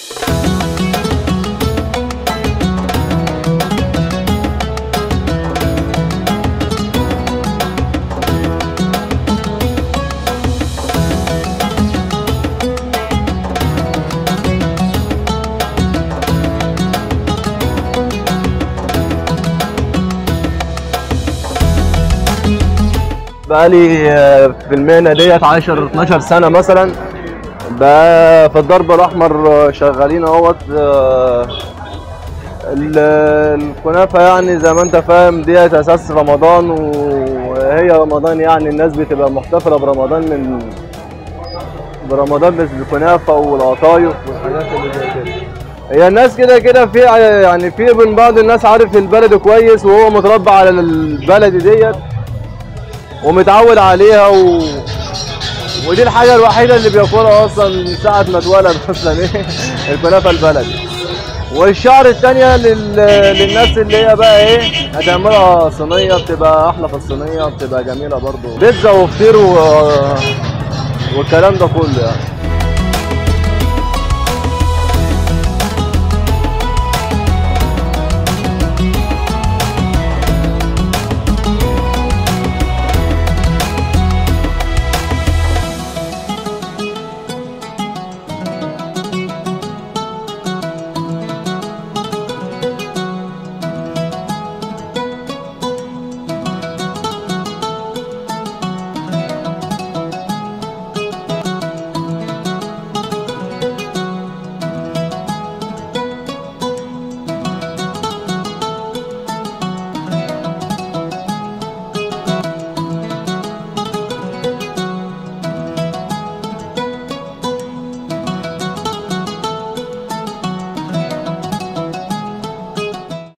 بقالي آه، في المهنة ديت 10 12 سنة مثلا بقى في الضرب الأحمر آه، شغالين اهوت آه، ال- الكنافة يعني زي ما أنت فاهم ديت أساس رمضان وهي رمضان يعني الناس بتبقى محتفلة برمضان من برمضان بس بالكنافة والقطايف والحاجات اللي زي كده هي الناس كده كده في يعني في من بعض الناس عارف البلد كويس وهو متربى على البلد ديت ومتعود عليها و... ودي الحاجة الوحيدة اللي بياكلها أصلا من ساعة ما اتولد أصلا إيه الكنافة البلدي والشعر التانية لل... للناس اللي هي بقى إيه هتعملها صينية بتبقى أحلى في الصينية بتبقى جميلة برضو بيتزا وفطير و... والكلام ده كله يعني